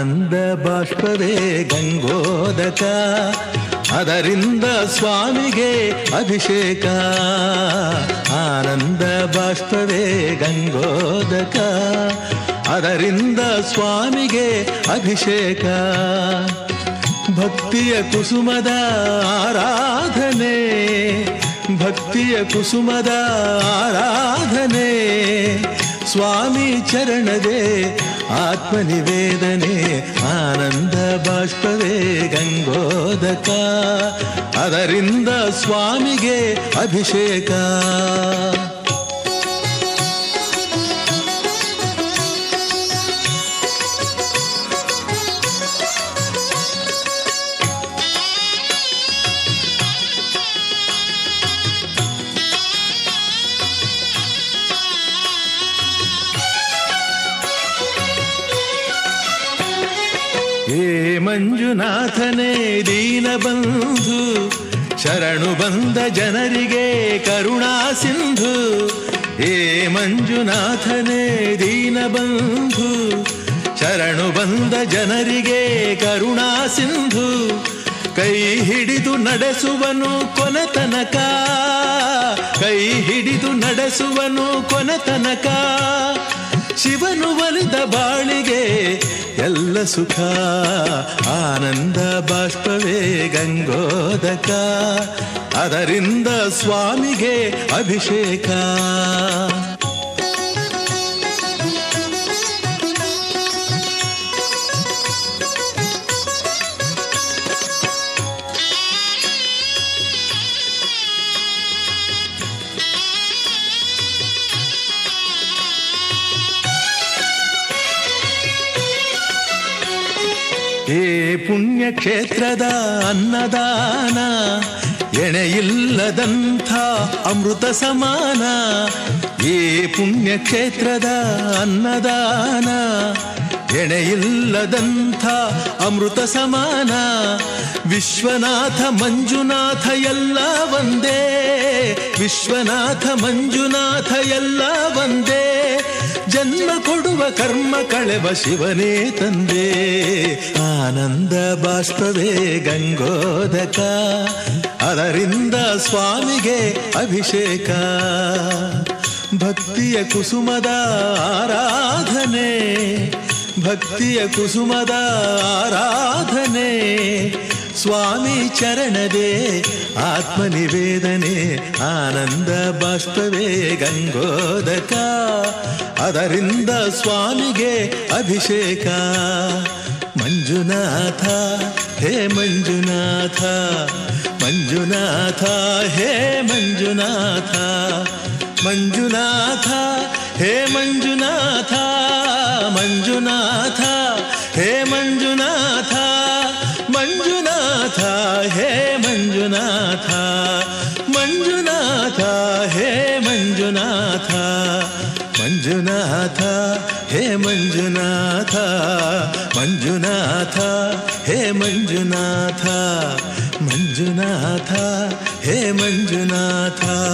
ಆನಂದ ಬಾಷ್ಪವೇ ಗಂಗೋದಕ ಅದರಿಂದ ಸ್ವಾಮಿಗೆ ಅಭಿಷೇಕ ಆನಂದ ಬಾಷ್ಪವೇ ಗಂಗೋದಕ ಅದರಿಂದ ಸ್ವಾಮಿಗೆ ಅಭಿಷೇಕ ಭಕ್ತಿಯ ಕುಸುಮದ ಆರಾಧನೆ ಭಕ್ತಿಯ ಕುಸುಮದ ಆರಾಧನೆ ಸ್ವಾಮಿ ಚರಣದೆ ಆತ್ಮನಿವೇದನೆ ಆನಂದ ಬಾಷ್ಪವೇ ಗಂಗೋದಕ ಅದರಿಂದ ಸ್ವಾಮಿಗೆ ಅಭಿಷೇಕ ಹೇ ಮಂಜುನಾಥನೇ ದೀನಬಂಧು ಶರಣು ಬಂದ ಜನರಿಗೆ ಕರುಣಾ ಸಿಂಧು ಹೇ ಮಂಜುನಾಥನೇ ದೀನಬಂಧು ಶರಣು ಬಂದ ಜನರಿಗೆ ಕರುಣಾ ಸಿಂಧು ಕೈ ಹಿಡಿದು ನಡೆಸುವನು ಕೊನೆ ತನಕ ಕೈ ಹಿಡಿದು ನಡೆಸುವನು ಕೊನೆ ತನಕ ಶಿವನು ಒಲಿದ ಬಾಳಿಗೆ ಎಲ್ಲ ಸುಖ ಆನಂದ ಬಾಷ್ಪವೇ ಗಂಗೋದಕ ಅದರಿಂದ ಸ್ವಾಮಿಗೆ ಅಭಿಷೇಕ ಹೇ ಪುಣ್ಯಕ್ಷೇತ್ರದ ಅನ್ನದಾನ ಎಣೆಯಿಲ್ಲದಂಥ ಅಮೃತ ಸಮಾನ ಈ ಪುಣ್ಯಕ್ಷೇತ್ರದ ಅನ್ನದಾನ ಎಣೆಯಿಲ್ಲದಂಥ ಅಮೃತ ಸಮಾನ ವಿಶ್ವನಾಥ ಮಂಜುನಾಥ ಎಲ್ಲ ಒಂದೇ ವಿಶ್ವನಾಥ ಮಂಜುನಾಥ ಎಲ್ಲ ಒಂದೇ ಜನ್ಮ ಕೊಡುವ ಕರ್ಮ ಕಳೆವ ಶಿವನೇ ತಂದೆ ಆನಂದ ಬಾಷ್ಪವೇ ಗಂಗೋದಕ ಅದರಿಂದ ಸ್ವಾಮಿಗೆ ಅಭಿಷೇಕ ಭಕ್ತಿಯ ಕುಸುಮದ ಆರಾಧನೆ ಭಕ್ತಿಯ ಕುಸುಮದ ಆರಾಧನೆ ಸ್ವಾಮಿ ಚರಣದೆ ಆತ್ಮನಿವೇದನೆ ಆನಂದ ಬಾಷ್ಪವೇ ಗಂಗೋದಕ ಅದರಿಂದ ಸ್ವಾಮಿಗೆ ಅಭಿಷೇಕ ಮಂಜುನಾಥ ಹೇ ಮಂಜುನಾಥ ಮಂಜುನಾಥ ಹೇ ಮಂಜುನಾಥ ಮಂಜುನಾಥ ಹೇ ಮಂಜುನಾಥ ಮಂಜುನಾಥ ಹೇ ಮಂಜುನಾಥ ಮಂಜುನಾಥ ಹೇ ಮಂಜುನಾಥ ಮಂಜುನಾಥ ಹೇ ಮಂಜುನಾಥ ಮಂಜುನಾಥ ಹೇ ಮಂಜುನಾಥ ಮಂಜುನಾಥ ಹೇ ಮಂಜುನಾಥ ಮಂಜುನಾಥ ಹೇ ಮಂಜುನಾಥ